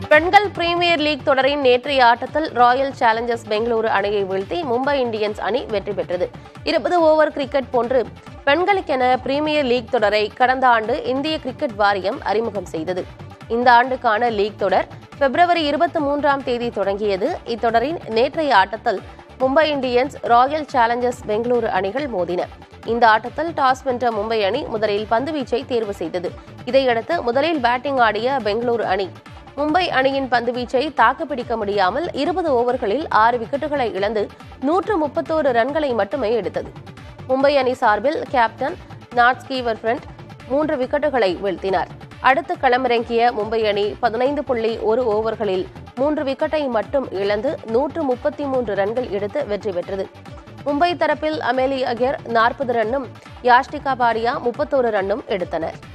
பெண்கள் premier league தொடரின் நேற்றைய ஆட்டத்தில் ராயல் சேலஞ்சர்ஸ் பெங்களூரு அணியை வீழ்த்தி மும்பை இந்தியன்ஸ் அணி வெற்றி பெற்றது இருபது ஓவர் கிரிக்கெட் போன்று பெண்களுக்கென பிரீமியர் லீக் தொடரை கடந்த ஆண்டு இந்திய கிரிக்கெட் வாரியம் அறிமுகம் செய்தது இந்த ஆண்டுக்கான லீக் தொடர் பிப்ரவரி இருபத்தி மூன்றாம் தேதி தொடங்கியது இத்தொடரின் நேற்றைய ஆட்டத்தில் Mumbai Indians Royal Challengers Bengaluru அணிகள் மோதின இந்த ஆட்டத்தில் டாஸ் வென்ற மும்பை அணி முதலில் பந்துவீச்சை தேர்வு செய்தது இதையடுத்து முதலில் பேட்டிங் ஆடிய பெங்களூரு அணி மும்பை அணியின் பந்துவீச்சை தாக்குப்பிடிக்க முடியாமல் இருபது ஓவர்களில் ஆறு விக்கெட்டுகளை இழந்து நூற்று முப்பத்தோரு ரன்களை மட்டுமே எடுத்தது மும்பை அணி சார்பில் கேப்டன் நாட்ஸ்கீவர் ஃப்ரண்ட் மூன்று விக்கெட்டுகளை வீழ்த்தினார் அடுத்து களமிறங்கிய மும்பை அணி பதினைந்து புள்ளி ஒரு ஓவர்களில் மூன்று விக்கெட்டை மட்டும் இழந்து நூற்று முப்பத்தி மூன்று ரன்கள் எடுத்து வெற்றி பெற்றது மும்பை தரப்பில் அமேலி அகர் நாற்பது ரன்னும் யாஷ்டிகா பாடியா முப்பத்தோரு ரன்னும் எடுத்தனர்